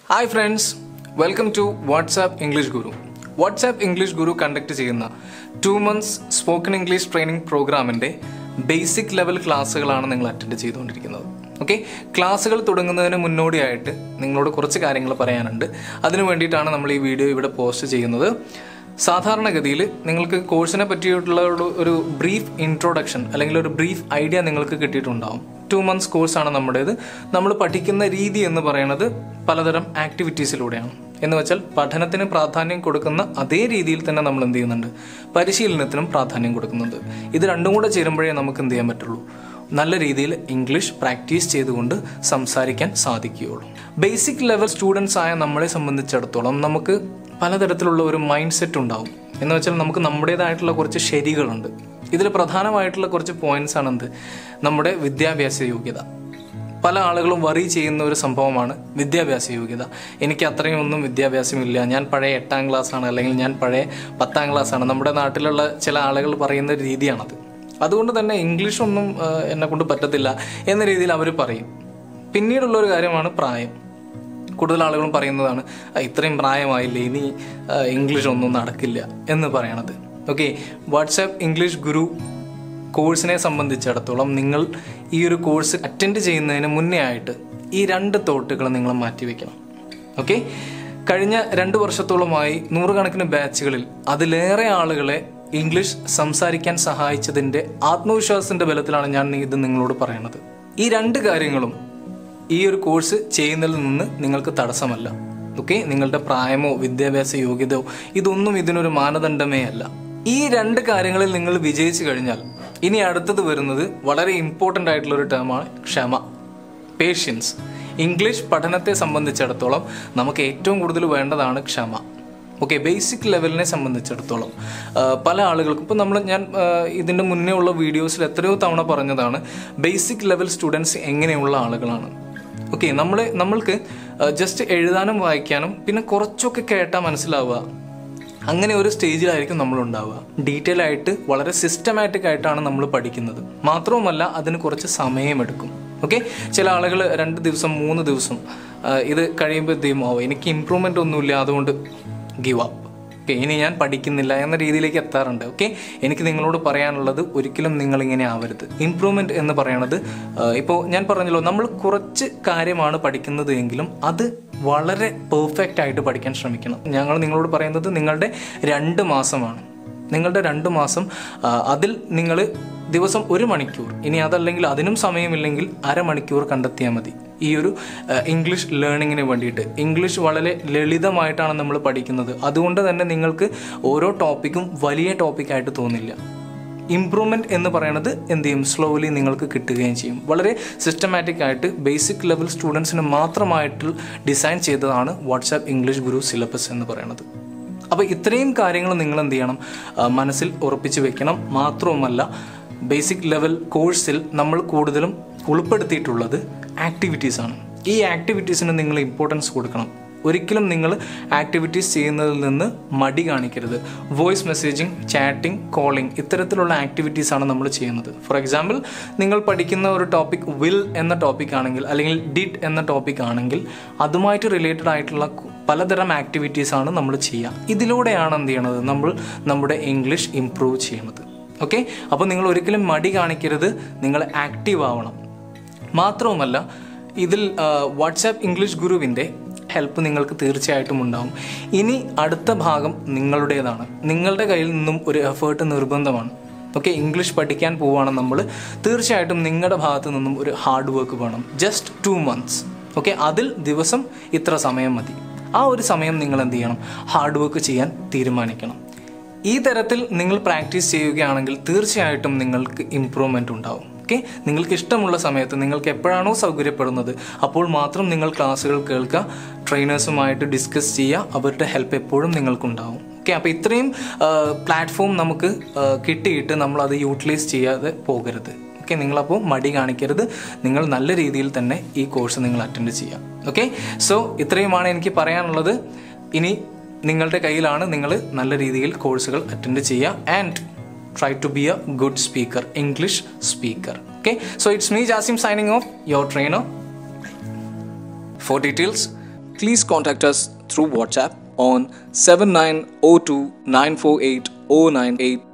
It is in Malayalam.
Hi friends welcome to WhatsApp English Guru WhatsApp English Guru conduct ചെയ്യുന്ന two months spoken English training പ്രോഗ്രാമിൻ്റെ ബേസിക് ലെവൽ ക്ലാസ്സുകളാണ് നിങ്ങൾ അറ്റൻഡ് ചെയ്തുകൊണ്ടിരിക്കുന്നത് ഓക്കെ ക്ലാസ്സുകൾ തുടങ്ങുന്നതിന് മുന്നോടിയായിട്ട് നിങ്ങളോട് കുറച്ച് കാര്യങ്ങൾ പറയാനുണ്ട് അതിനു വേണ്ടിയിട്ടാണ് നമ്മൾ ഈ വീഡിയോ ഇവിടെ പോസ്റ്റ് ചെയ്യുന്നത് സാധാരണഗതിയിൽ നിങ്ങൾക്ക് കോഴ്സിനെ പറ്റിയിട്ടുള്ള ഒരു- ഒരു ബ്രീഫ് ഇൻട്രൊഡക്ഷൻ അല്ലെങ്കിൽ ഒരു ബ്രീഫ് ഐഡിയ നിങ്ങൾക്ക് കിട്ടിയിട്ടുണ്ടാവും ടു മന്ത്സ് കോഴ്സാണ് നമ്മുടേത് നമ്മൾ പഠിക്കുന്ന രീതി എന്ന് പറയുന്നത് പലതരം ആക്ടിവിറ്റീസിലൂടെയാണ് എന്ന് വെച്ചാൽ പഠനത്തിന് പ്രാധാന്യം കൊടുക്കുന്ന അതേ രീതിയിൽ തന്നെ നമ്മൾ എന്ത് ചെയ്യുന്നുണ്ട് പരിശീലനത്തിനും പ്രാധാന്യം കൊടുക്കുന്നുണ്ട് ഇത് രണ്ടും കൂടെ ചേരുമ്പോഴേ നമുക്ക് എന്ത് ചെയ്യാൻ പറ്റുള്ളൂ നല്ല രീതിയിൽ ഇംഗ്ലീഷ് പ്രാക്ടീസ് ചെയ്തുകൊണ്ട് സംസാരിക്കാൻ സാധിക്കുകയുള്ളൂ ബേസിക് ലെവൽ സ്റ്റുഡൻസ് ആയ നമ്മളെ സംബന്ധിച്ചിടത്തോളം നമുക്ക് പലതരത്തിലുള്ള ഒരു മൈൻഡ് സെറ്റ് ഉണ്ടാവും എന്ന് വെച്ചാൽ നമുക്ക് നമ്മുടേതായിട്ടുള്ള കുറച്ച് ശരികളുണ്ട് ഇതിൽ പ്രധാനമായിട്ടുള്ള കുറച്ച് പോയിന്റ്സ് ആണ് എന്ത് നമ്മുടെ വിദ്യാഭ്യാസ യോഗ്യത പല ആളുകളും വറി ചെയ്യുന്ന ഒരു സംഭവമാണ് വിദ്യാഭ്യാസ യോഗ്യത എനിക്ക് അത്രയും ഒന്നും വിദ്യാഭ്യാസമില്ല ഞാൻ പഴയ എട്ടാം ക്ലാസ് ആണ് അല്ലെങ്കിൽ ഞാൻ പഴയ പത്താം ക്ലാസ് ആണ് നമ്മുടെ നാട്ടിലുള്ള ചില ആളുകൾ പറയുന്ന ഒരു രീതിയാണത് അതുകൊണ്ട് തന്നെ ഇംഗ്ലീഷ് ഒന്നും ആ, എന്നെ കൊണ്ട് പറ്റത്തില്ല എന്ന രീതിയിൽ അവർ പറയും പിന്നീടുള്ള ഒരു കാര്യമാണ് പ്രായം കൂടുതൽ ആളുകളും പറയുന്നതാണ് "ആ, ഇത്രയും പ്രായമായില്ലേ ഇനി ആ, ഇംഗ്ലീഷ് ഒന്നും നടക്കില്ല എന്ന് പറയണത് ഓക്കെ വാട്സാപ്പ് ഇംഗ്ലീഷ് ഗുരു കോഴ്സിനെ സംബന്ധിച്ചിടത്തോളം നിങ്ങൾ ഈ ഒരു കോഴ്സ് അറ്റൻഡ് ചെയ്യുന്നതിന് മുന്നേ ആയിട്ട് ഈ രണ്ട് തോട്ടുകൾ നിങ്ങൾ മാറ്റിവെക്കണം ഓക്കെ കഴിഞ്ഞ രണ്ട് വർഷത്തോളമായി നൂറുകണക്കിന് ബാച്ചുകളിൽ അതിലേറെ ആളുകളെ ഇംഗ്ലീഷ് സംസാരിക്കാൻ സഹായിച്ചതിൻ്റെ ആത്മവിശ്വാസത്തിന്റെ ബലത്തിലാണ് ഞാൻ ഇത് നിങ്ങളോട് പറയുന്നത് ഈ രണ്ട് കാര്യങ്ങളും ഈ ഒരു കോഴ്സ് ചെയ്യുന്നതിൽ നിന്ന് നിങ്ങൾക്ക് തടസ്സമല്ല ഓക്കെ നിങ്ങളുടെ പ്രായമോ വിദ്യാഭ്യാസ യോഗ്യതയോ ഇതൊന്നും ഇതിനൊരു മാനദണ്ഡമേ അല്ല ഈ രണ്ട് കാര്യങ്ങളിൽ നിങ്ങൾ വിജയിച്ചു കഴിഞ്ഞാൽ ഇനി അടുത്തത് വരുന്നത് വളരെ ഇമ്പോർട്ടൻ്റ് ആയിട്ടുള്ള ഒരു ടേമാണ് ക്ഷമ പേഷ്യൻസ് ഇംഗ്ലീഷ് പഠനത്തെ സംബന്ധിച്ചിടത്തോളം നമുക്ക് ഏറ്റവും കൂടുതൽ വേണ്ടതാണ് ക്ഷമ ഓക്കെ ബേസിക് ലെവലിനെ സംബന്ധിച്ചിടത്തോളം ആ, പല ആളുകൾക്കും ഇപ്പം നമ്മൾ ഞാൻ ആ, ഇതിൻ്റെ മുന്നേ ഉള്ള വീഡിയോസിൽ എത്രയോ തവണ പറഞ്ഞതാണ് ബേസിക് ലെവൽ സ്റ്റുഡൻസ് എങ്ങനെയുള്ള ആളുകളാണ് ഓക്കെ നമ്മളെ നമ്മൾക്ക് ജസ്റ്റ് എഴുതാനും വായിക്കാനും പിന്നെ കുറച്ചൊക്കെ കേട്ടാൽ മനസ്സിലാവുക അങ്ങനെ ഒരു സ്റ്റേജിലായിരിക്കും നമ്മൾ ഉണ്ടാവുക ഡീറ്റെയിൽ ആയിട്ട് വളരെ സിസ്റ്റമാറ്റിക് ആയിട്ടാണ് നമ്മൾ പഠിക്കുന്നത് മാത്രവുമല്ല അതിന് കുറച്ച് സമയമെടുക്കും ഓക്കെ ചില ആളുകൾ രണ്ട് ദിവസം മൂന്ന് ദിവസം ആ, ഇത് കഴിയുമ്പോഴത്തേക്കും ഓ എനിക്ക് ഇമ്പ്രൂവ്മെൻ്റ് ഒന്നുമില്ല അതുകൊണ്ട് ഗിവ് അപ്പ് ഓക്കെ ഇനി ഞാൻ പഠിക്കുന്നില്ല എന്ന രീതിയിലേക്ക് എത്താറുണ്ട് ഓക്കെ എനിക്ക് നിങ്ങളോട് പറയാനുള്ളത് ഒരിക്കലും നിങ്ങൾ ഇങ്ങനെ ആവരുത് ഇമ്പ്രൂവ്മെന്റ് എന്ന് പറയണത് ഇപ്പോൾ ഞാൻ പറഞ്ഞല്ലോ നമ്മൾ കുറച്ച് കാര്യമാണ് പഠിക്കുന്നത് എങ്കിലും അത് വളരെ പെർഫെക്റ്റ് ആയിട്ട് പഠിക്കാൻ ശ്രമിക്കണം ഞങ്ങൾ നിങ്ങളോട് പറയുന്നത് നിങ്ങളുടെ രണ്ട് മാസമാണ് നിങ്ങളുടെ രണ്ട് മാസം ആ, അതിൽ നിങ്ങൾ ദിവസം ഒരു മണിക്കൂർ ഇനി അതല്ലെങ്കിൽ അതിനും സമയമില്ലെങ്കിൽ അരമണിക്കൂർ കണ്ടെത്തിയാൽ മതി ഈ ഒരു ആ, ഇംഗ്ലീഷ് ലേണിങ്ങിന് വേണ്ടിയിട്ട് ഇംഗ്ലീഷ് വളരെ ലളിതമായിട്ടാണ് നമ്മൾ പഠിക്കുന്നത് അതുകൊണ്ട് തന്നെ നിങ്ങൾക്ക് ഓരോ ടോപ്പിക്കും വലിയ ടോപ്പിക്കായിട്ട് തോന്നില്ല ഇംപ്രൂവ്മെന്റ് എന്ന് പറയുന്നത് എന്ത് ചെയ്യും സ്ലോലി നിങ്ങൾക്ക് കിട്ടുകയും ചെയ്യും വളരെ സിസ്റ്റമാറ്റിക് ആയിട്ട് ബേസിക് ലെവൽ സ്റ്റുഡൻസിന് മാത്രമായിട്ട് ഡിസൈൻ ചെയ്തതാണ് വാട്സാപ്പ് ഇംഗ്ലീഷ് ഗുരു സിലബസ് എന്ന് പറയുന്നത് അപ്പോൾ ഇത്രയും കാര്യങ്ങൾ നിങ്ങൾ എന്ത് ചെയ്യണം ആ, മനസ്സിൽ ഉറപ്പിച്ച് വെക്കണം മാത്രവുമല്ല ബേസിക് ലെവൽ കോഴ്സിൽ നമ്മൾ കൂടുതലും ഉൾപ്പെടുത്തിയിട്ടുള്ളത് ആക്ടിവിറ്റീസ് ആണ് ഈ ആക്ടിവിറ്റീസിന് നിങ്ങൾ ഇമ്പോർട്ടൻസ് കൊടുക്കണം ഒരിക്കലും നിങ്ങൾ ആക്ടിവിറ്റീസ് ചെയ്യുന്നതിൽ നിന്ന് മടി കാണിക്കരുത് വോയിസ് മെസ്സേജിങ് ചാറ്റിംഗ് കോളിംഗ് ഇത്തരത്തിലുള്ള ആക്ടിവിറ്റീസ് ആണ് നമ്മൾ ചെയ്യുന്നത് ഫോർ എക്സാമ്പിൾ നിങ്ങൾ പഠിക്കുന്ന ഒരു ടോപ്പിക് വിൽ എന്ന ടോപ്പിക് ആണെങ്കിൽ അല്ലെങ്കിൽ ഡിഡ് എന്ന ടോപ്പിക് ആണെങ്കിൽ അതുമായിട്ട് റിലേറ്റഡ് ആയിട്ടുള്ള കു- പലതരം ആക്ടിവിറ്റീസ് ആണ് നമ്മൾ ചെയ്യുക ഇതിലൂടെയാണ് എന്ത് ചെയ്യണത് നമ്മൾ നമ്മുടെ ഇംഗ്ലീഷ് ഇംപ്രൂവ് ചെയ്യുന്നത് ഓക്കെ അപ്പോൾ നിങ്ങൾ ഒരിക്കലും മടി കാണിക്കരുത് നിങ്ങൾ ആക്റ്റീവ് ആവണം മാത്രവുമല്ല ഇതിൽ വാട്സാപ്പ് ഇംഗ്ലീഷ് ഗുരുവിൻ്റെ ഹെൽപ്പ് നിങ്ങൾക്ക് തീർച്ചയായിട്ടും ഉണ്ടാവും ഇനി അടുത്ത ഭാഗം നിങ്ങളുടേതാണ് നിങ്ങളുടെ കയ്യിൽ നിന്നും ഒരു എഫേർട്ട് നിർബന്ധമാണ് ഓക്കെ ഇംഗ്ലീഷ് പഠിക്കാൻ പോവുകയാണ് നമ്മൾ തീർച്ചയായിട്ടും നിങ്ങളുടെ ഭാഗത്ത് നിന്നും ഒരു ഹാർഡ് വർക്ക് വേണം ജസ്റ്റ് ടു മന്ത്സ് ഓക്കെ അതിൽ ദിവസം ഇത്ര സമയം മതി ആ ഒരു സമയം നിങ്ങൾ എന്ത് ചെയ്യണം ഹാർഡ് വർക്ക് ചെയ്യാൻ തീരുമാനിക്കണം ഈ തരത്തിൽ നിങ്ങൾ പ്രാക്ടീസ് ചെയ്യുകയാണെങ്കിൽ തീർച്ചയായിട്ടും നിങ്ങൾക്ക് ഇമ്പ്രൂവ്മെൻ്റ് ഉണ്ടാവും ഓക്കെ നിങ്ങൾക്ക് ഇഷ്ടമുള്ള സമയത്ത് നിങ്ങൾക്ക് എപ്പോഴാണോ സൗകര്യപ്പെടുന്നത് അപ്പോൾ മാത്രം നിങ്ങൾ ക്ലാസ്സുകൾ കേൾക്കുക ട്രെയിനേഴ്സുമായിട്ട് ഡിസ്കസ് ചെയ്യുക അവരുടെ ഹെൽപ്പ് എപ്പോഴും നിങ്ങൾക്കുണ്ടാവും ഓക്കെ അപ്പോൾ ഇത്രയും പ്ലാറ്റ്ഫോം നമുക്ക് ആ, കിട്ടിയിട്ട് നമ്മൾ അത് യൂട്ടിലൈസ് ചെയ്യാതെ പോകരുത് ഓക്കെ നിങ്ങളപ്പോൾ മടി കാണിക്കരുത് നിങ്ങൾ നല്ല രീതിയിൽ തന്നെ ഈ കോഴ്സ് നിങ്ങൾ അറ്റൻഡ് ചെയ്യുക ഓക്കെ സോ ഇത്രയുമാണ് എനിക്ക് പറയാനുള്ളത് ഇനി നിങ്ങളുടെ കയ്യിലാണ് നിങ്ങൾ നല്ല രീതിയിൽ കോഴ്സുകൾ അറ്റൻഡ് ചെയ്യുക and try to be a good speaker, English speaker. Okay, so it's me, Jasim, signing off, your trainer. For details, please contact us through WhatsApp on 7902 948 098